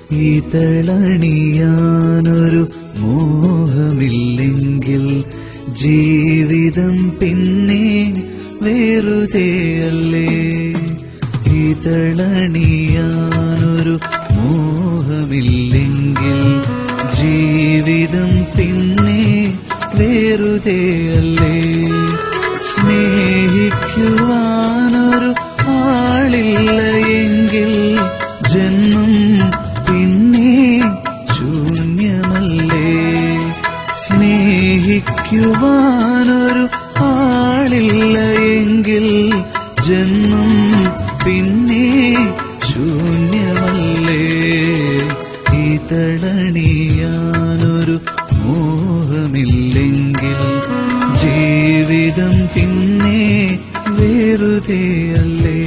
ഇതളണിയാനൊരു മോഹമില്ലെങ്കിൽ ജീവിതം പിന്നെ വെറുതെയല്ലേ ഇതളണിയാനൊരു മോഹമില്ലെങ്കിൽ ജീവിതം പിന്നെ വെറുതെയല്ലേ സ്നേഹിക്കുവാനൊരു ആളില്ല എങ്കിൽ ജന്മം പിന്നെ ശൂന്യമല്ലേ സ്നേഹിക്കുവാനൊരു ആളില്ല എങ്കിൽ ജന്മം പിന്നെ ശൂന്യമല്ലേ ഇതളണിയാനൊരു മോഹമില്ലെങ്കിൽ ജീവിതം പിന്നെ വെറുതെയല്ലേ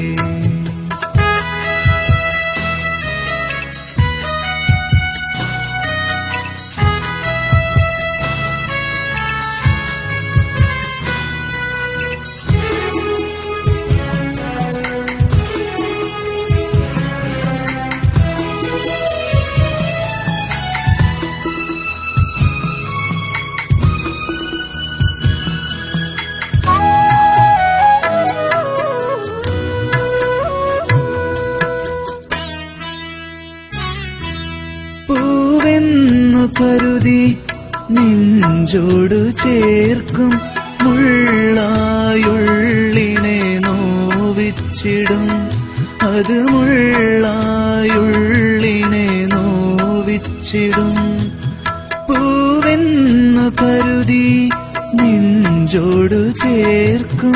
പൂവെന്നു കരുതി നെഞ്ചോടു ചേർക്കും മുള്ളായുള്ളിനെ നോവിച്ചിടും അത് മുള്ളായുള്ളിനെ നോവിച്ചിടും പൂവെന്നു കരുതി നെഞ്ചോടു ചേർക്കും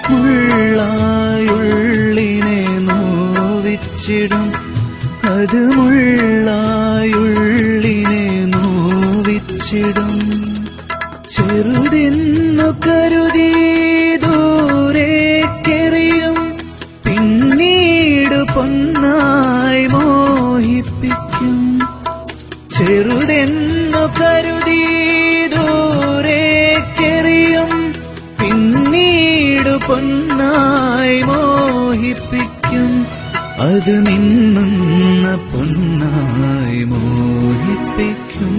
മുള്ളായുള്ളിനെ നോവിച്ചിടും അത് മുള്ളായുള്ളിനെ നോവിച്ചിടും ചെറുതെന്നു കരുതി ദൂരേക്കെറിയും പിന്നീട് പൊന്നായി മോഹിപ്പിക്കും ചെറുതെന്നു കരുതി ദൂരേക്കെറിയും പിന്നീട് പൊന്നായി മോഹിപ്പിക്കും അത് മിന്നുന്ന പൊന്നായി മോഹിപ്പിക്കും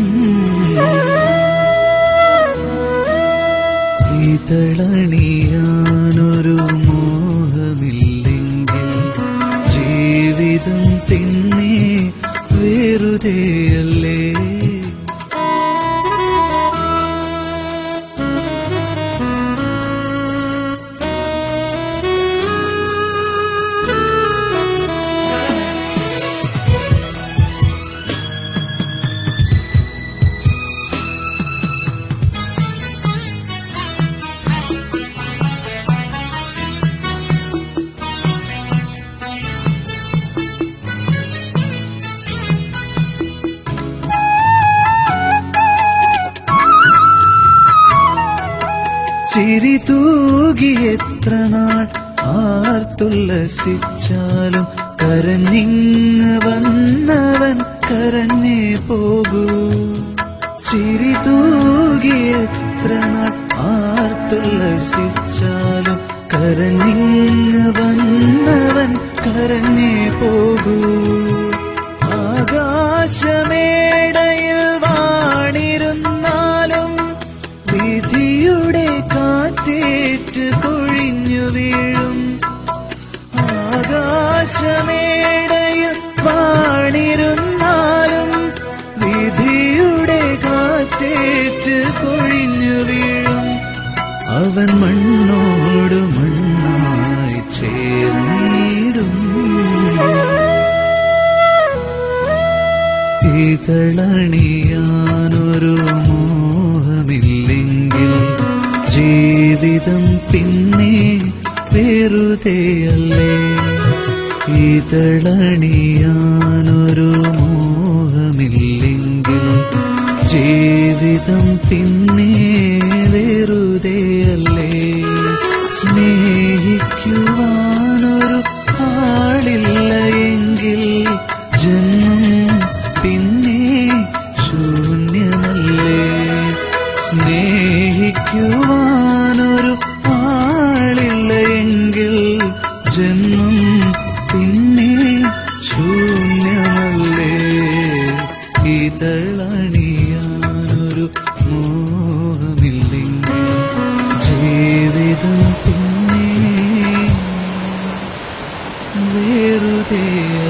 ഇതളണിയാനൊരു മോഹമില്ലെങ്കിൽ ജീവിതം പിന്നെ വെറുതെയല്ലേ ചിരി തൂകി എത്ര നാൾ ആർത്തുല്ലസിച്ചാലും കരഞ്ഞിങ് വന്നവൻ കരഞ്ഞേ പോകൂ ചിരി തൂകി എത്ര നാൾ ആർത്തുല്ലസിച്ചാലും കരഞ്ഞിങ് വന്നവൻ കരഞ്ഞേ പോകൂ ആകാശമേടയിൽ വാണിരുന്നാലും വിധിയുടെ കാറ്റേറ്റ് കൊഴിഞ്ഞു വീഴും ആകാശമേടയിൽ വാണിരുന്നാലും വിധിയുടെ കാറ്റേറ്റ് കൊഴിഞ്ഞു വീഴും അവൻ മണ്ണോട് മണ്ണായി ചേർന്നിടും ഇതളണിയാനൊരു മോഹമില്ലെങ്കിൽ ജീവിതം പിന്നെ വെറുതെയല്ലേ ഇതളണിയാനൊരു മോഹമില്ലെങ്കിൽ ജീവിതം പിന്നെ വെറുതെയല്ലേ സ്നേഹിക്കുവാനൊരു ആളില്ല എങ്കിൽ ജന്മം പിന്നെ ശൂന്യമല്ലേ സ്നേഹിക്കുവാനൊരു ആളില്ല എങ്കിൽ ജന്മം പിന്നെ ശൂന്യമല്ലേ വെറുതെ